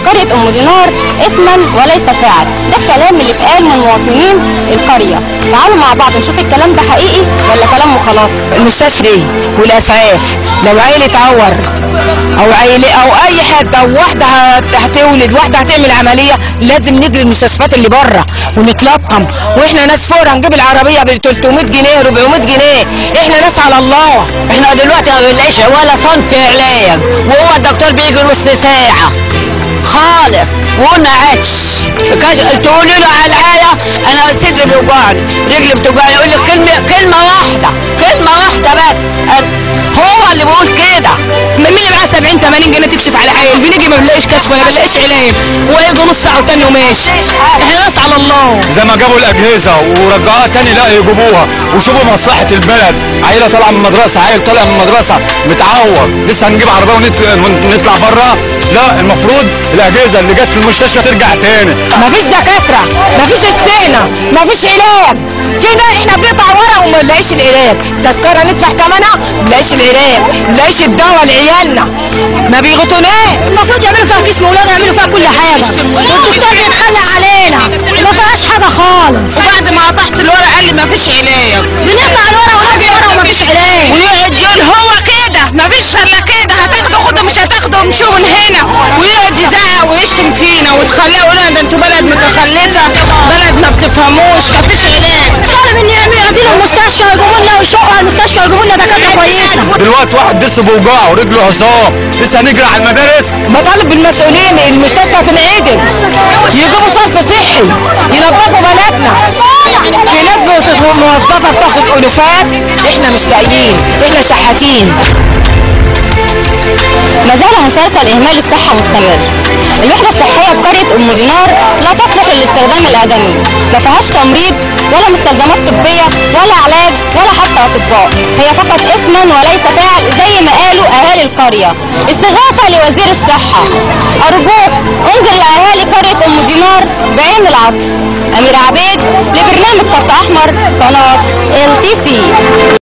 قرية أم دينار اسما وليس فاعل ده الكلام اللي اتقال من مواطنين القرية تعالوا مع بعض نشوف الكلام ده حقيقي ولا كلام وخلاص المستشفى دي والاسعاف لو عيل اتعور او عيل او اي حد او واحده هت- هتولد واحده هتعمل عمليه لازم نجري المستشفيات اللي بره ونتلطم واحنا ناس فور هنجيب العربيه ب 300 جنيه 400 جنيه احنا ناس على الله احنا دلوقتي ما بنلاقيش ولا صنف علاج وهو الدكتور بيجي نص ساعه خالص وما عادش كاش تقولي له على الآية أنا صدري بيوجعني رجلي بتوجعني يقول لك كلمة كلمة واحدة كلمة واحدة بس أد- هو اللي بيقول كده مين اللي معاه 70 80 جنيه تكشف على عيل بنيجي ما بنلاقيش كشف ولا بنلاقيش علاج ويجي نص ساعة وتاني وماشي احنا ناس على الله زي ما جابوا الاجهزه ورجعوها تاني لا يجيبوها وشوفوا مصلحه البلد عيله طالعه من المدرسه عيل طالع من المدرسه متعور لسه هنجيب عربيه ونطلع, ونطلع بره لا المفروض الاجهزه اللي جت المستشفى ترجع تاني مفيش دكاترة مفيش استئنة مفيش علاج كده احنا بنقطع ورق وما نلاقيش العلاج تذكرة ندفع ثمنها ما نلاقيش العلاج ما نلاقيش الدواء لعيالنا ما بيغطوناش المفروض يعملوا فيها كيس مولاد يعملوا فيها كل حاجة والدكتور بيتخلى علينا ما فيهاش حاجة خالص وبعد ما قطعت الورق قال لي مفيش علاج بنقطع الورق ونجي ورق وما فيش علاج ويقعد يقول هو كده مفيش الا كده هتاخده خده مش هتاخده امشوا من هنا ويقعد يزعق ويشتم فينا وتخليه يقول لنا ده انتوا بلد متخلفه بلد ما بتفهموش مفيش علاج طالب ان يعملوا المستشفى ويجيبوا لنا ويشقوا على المستشفى ويجيبوا لنا دكاترة كويسة دلوقتي واحد لسه بوجعه ورجله عصام لسه هنجري على المدارس بطالب بالمسؤولين المستشفى تنعدل يجيبوا صرف صحي ينظفوا بلدنا في ناس بتخ- موظفه بتاخد الوفات احنا مش لاقيين احنا شحاتين ما زال مسلسل إهمال الصحة مستمر الوحدة الصحية بقرية أم دينار لا تصلح للاستخدام الآدمي ما فيهاش تمريض ولا مستلزمات طبية ولا علاج ولا حتى أطباء هي فقط اسما وليس فاعل زي ما قالوا أهالي القرية استغاثة لوزير الصحة أرجوك انظر لأهالي قرية أم دينار بعين العطف أمير عبيد لبرنامج خط أحمر قناة ال تي سي